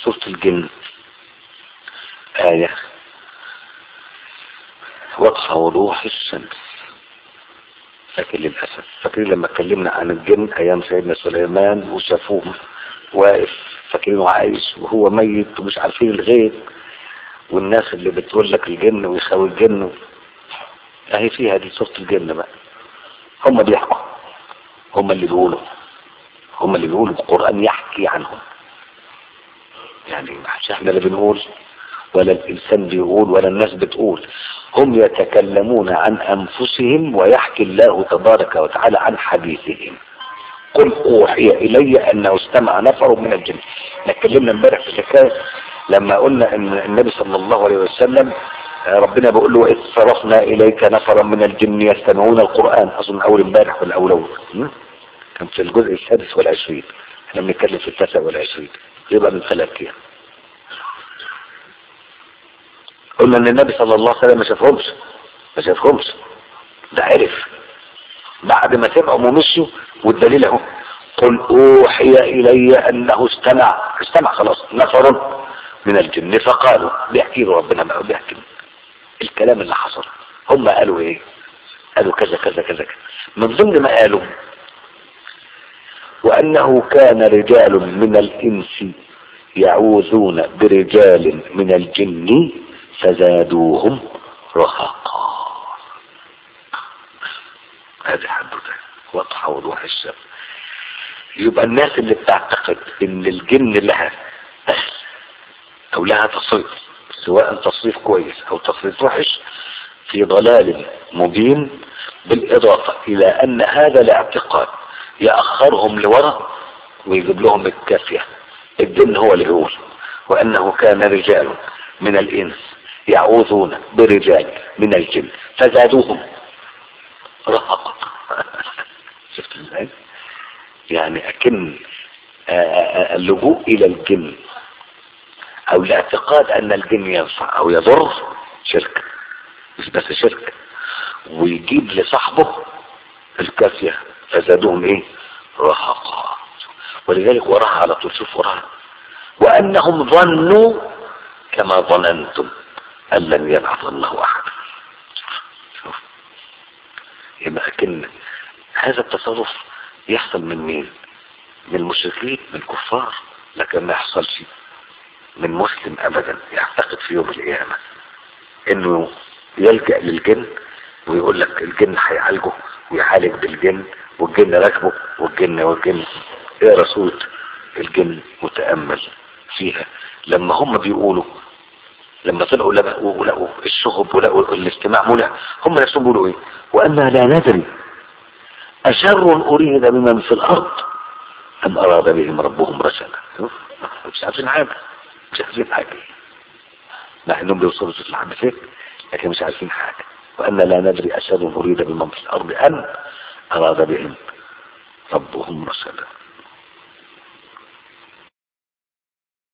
سورة الجن آية واضحة وضوح الشمس لكن للأسف فاكرين لما اتكلمنا عن الجن أيام سيدنا سليمان وشافوه واقف فاكرينه عايش وهو ميت ومش عارفين الغيب والناس اللي بتقول لك الجن ويخاوي الجن اهي فيها دي سورة الجن بقى هم بيحكوا هم اللي بيقولوا هم اللي بيقولوا القرآن يحكي عنهم يعني مش احنا اللي بنقول ولا الإنسان بيقول ولا الناس بتقول هم يتكلمون عن أنفسهم ويحكي الله تبارك وتعالى عن حديثهم قل أوحي إلي أنه استمع نفر من الجن اتكلمنا امبارح في الحكاية لما قلنا أن النبي صلى الله عليه وسلم ربنا بيقول له إذ صرفنا إليك نفرا من الجن يستمعون القرآن أظن أول امبارح ولا أول أول كان في الجزء السادس والعشرين احنا بنتكلم في التاسع والعشرين يبقى من ثلاث أيام قلنا ان النبي صلى الله عليه وسلم ما شافهمش ما شافهمش ده عرف بعد ما سمعوا ومشوا والدليل اهو قل اوحي الي انه استمع استمع خلاص نفر من الجن فقالوا بيحكي له ربنا بقى بيحكي الكلام اللي حصل هم قالوا ايه قالوا كذا كذا كذا كذا من ضمن ما قالوا وانه كان رجال من الانس يعوذون برجال من الجن فزادوهم رهقا هذه حدوته واضحة وضوح الشمس يبقى الناس اللي بتعتقد ان الجن لها دخل او لها تصريف سواء تصريف كويس او تصريف وحش في ضلال مبين بالاضافة الى ان هذا الاعتقاد يأخرهم لورا ويجيب لهم الكافية الجن هو اللي يقول وانه كان رجال من الانس يعوذون برجال من الجن فزادوهم رهقا شفت ازاي يعني اكن اللجوء الى الجن او الاعتقاد ان الجن ينفع او يضر شرك مش بس شرك ويجيب لصاحبه الكافية فزادوهم ايه رهقا ولذلك وراها على طول شوف وراها وانهم ظنوا كما ظننتم ان لن يبعث الله احد شوف يبقى كن هذا التصرف يحصل من مين من المشركين من الكفار لكن ما يحصلش من مسلم ابدا يعتقد في يوم القيامة انه يلجأ للجن ويقول لك الجن هيعالجه ويعالج بالجن والجن راكبه والجن والجن ايه رسول الجن متأمل فيها لما هم بيقولوا لما طلعوا ولقوا الشهب ولقوا الاستماع مولع هم نفسهم بيقولوا ايه وأنا لا ندري أشر أريد بمن في الأرض أم أراد بهم ربهم رشدا مش عارفين حاجة مش عارفين حاجة مع انهم بيوصلوا في الحمد فين لكن مش عارفين حاجة وأنا لا ندري أشر أريد بمن في الأرض أم أراد بهم ربهم رشدا